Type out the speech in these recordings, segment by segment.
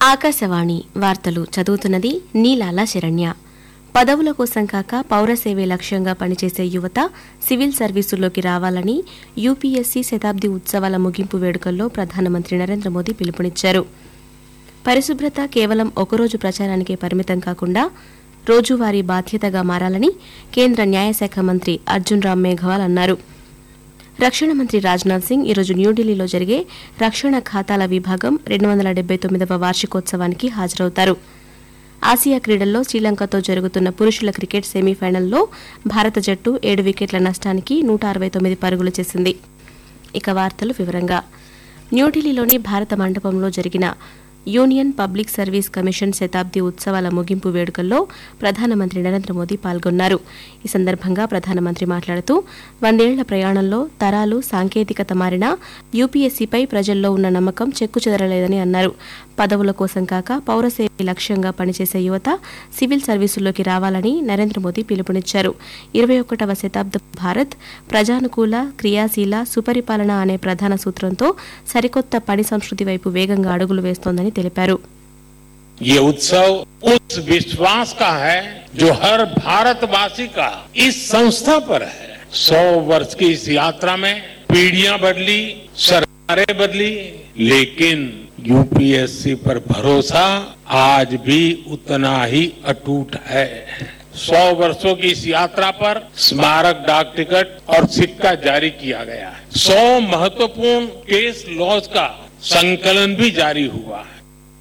ఆకాశవాణి వార్తలు చదువుతున్నది నీలాల శరణ్య పదవుల కోసం కాక పౌర సేవే లక్ష్యంగా పనిచేసే యువత సివిల్ సర్వీసుల్లోకి రావాలని యూపీఎస్సీ శతాబ్ది ఉత్సవాల ముగింపు వేడుకల్లో ప్రధానమంత్రి నరేంద్ర మోదీ పిలుపునిచ్చారు పరిశుభ్రత కేవలం ఒకరోజు ప్రచారానికే పరిమితం కాకుండా రోజువారీ బాధ్యతగా మారాలని కేంద్ర న్యాయశాఖ మంత్రి అర్జున్ రామ్ మేఘవాల్ అన్నారు రక్షణ మంత్రి రాజ్నాథ్ సింగ్ ఈరోజు న్యూఢిల్లీలో జరిగే రక్షణ ఖాతాల విభాగం రెండు వందల డెబ్బై తొమ్మిదవ వార్షికోత్సవానికి హాజరవుతారు ఆసియా క్రీడల్లో శ్రీలంకతో జరుగుతున్న పురుషుల క్రికెట్ సెమీఫైనల్లో భారత జట్టు ఏడు వికెట్ల నష్టానికి నూట అరవై తొమ్మిది పరుగులు చేసింది ఇక వార్తలు వివరంగా న్యూఢిల్లీలోని భారత మండపంలో జరిగిన యూనియన్ పబ్లిక్ సర్వీస్ కమిషన్ శతాబ్ది ఉత్సవాల ముగింపు వేడుకల్లో ప్రధానమంత్రి నరేంద్ర మోదీ పాల్గొన్నారు ఈ సందర్భంగా ప్రధానమంత్రి మాట్లాడుతూ వందేళ్ల ప్రయాణంలో తరాలు సాంకేతికత మారినా యూపీఎస్సీపై ప్రజల్లో ఉన్న నమ్మకం చెక్కు చెదరలేదని అన్నారు పదవుల కోసం కాక పౌర సేవ లక్ష్యంగా పనిచేసే యువత సివిల్ సర్వీసుల్లోకి రావాలని నరేంద్ర మోదీ పిలుపునిచ్చారు ఇరవై ఒకటవ శతాబ్ద భారత్ ప్రజానుకూల క్రియాశీల సుపరిపాలన అనే ప్రధాన సూత్రంతో సరికొత్త పని సంస్కృతి వైపు వేగంగా అడుగులు వేస్తోందని తెలిపారు ये उत्सव उस विश्वास का है जो हर भारतवासी का इस संस्था पर है सौ वर्ष की इस यात्रा में पीढ़ियां बदली सरकारें बदली लेकिन यूपीएससी पर भरोसा आज भी उतना ही अटूट है सौ वर्षों की इस यात्रा पर स्मारक डाक टिकट और सिक्का जारी किया गया है सौ महत्वपूर्ण केस लॉज का संकलन भी जारी हुआ है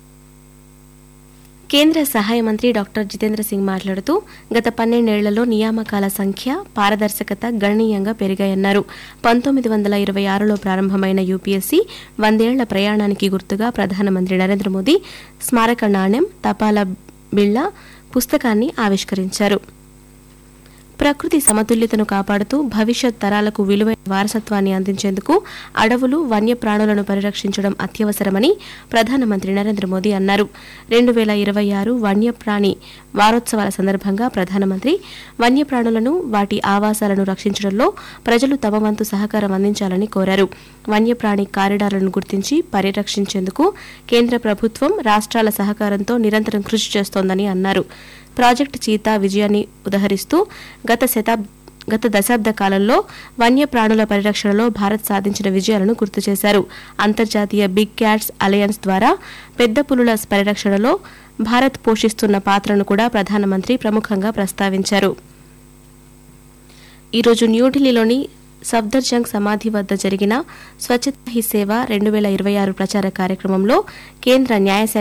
కేంద్ర సహాయ మంత్రి డాక్టర్ జితేంద్ర సింగ్ మాట్లాడుతూ గత పన్నెండేళ్లలో నియామకాల సంఖ్య పారదర్శకత గణనీయంగా పెరిగాయన్నారు పంతొమ్మిది వందల ఇరవై ఆరులో ప్రారంభమైన యూపీఎస్సీ వందేళ్ల ప్రయాణానికి గుర్తుగా ప్రధానమంత్రి నరేంద్ర మోదీ స్మారక నాణ్యం తపాలా బిళ్ల పుస్తకాన్ని ఆవిష్కరించారు ప్రకృతి సమతుల్యతను కాపాడుతూ భవిష్యత్ తరాలకు విలువైన వారసత్వాన్ని అందించేందుకు అడవులు వన్యప్రాణులను పరిరక్షించడం అత్యవసరమని ప్రధానమంత్రి నరేంద్ర మోదీ అన్నారు రెండు వేల ఇరవై ఆరు వన్యప్రాణి వారోత్సవాల సందర్భంగా ప్రధానమంత్రి వన్యప్రాణులను వాటి ఆవాసాలను రక్షించడంలో ప్రజలు తమ వంతు సహకారం అందించాలని కోరారు వన్యప్రాణి కారిడార్లను గుర్తించి పరిరక్షించేందుకు కేంద్ర ప్రభుత్వం రాష్ట్రాల సహకారంతో నిరంతరం కృషి చేస్తోందని అన్నారు ప్రాజెక్టు చీతా విజయాన్ని ఉదహరిస్తూ గత శతాబ్ గత దశాబ్ద కాలంలో వన్యప్రాణుల పరిరక్షణలో భారత్ సాధించిన విజయాలను గుర్తు చేశారు అంతర్జాతీయ బిగ్ క్యాట్స్ అలయన్స్ ద్వారా పెద్ద పులుల పరిరక్షణలో భారత్ పోషిస్తున్న పాత్రను కూడా ప్రధానమంత్రి ప్రముఖంగా ప్రస్తావించారు ఈరోజు న్యూఢిల్లీలోని సఫ్దర్జంగ్ సమాధి వద్ద జరిగిన స్వచ్ఛతా హీ సేవ రెండు వేల ఇరవై ఆరు ప్రచార కార్యక్రమంలో కేంద్ర న్యాయశాఖ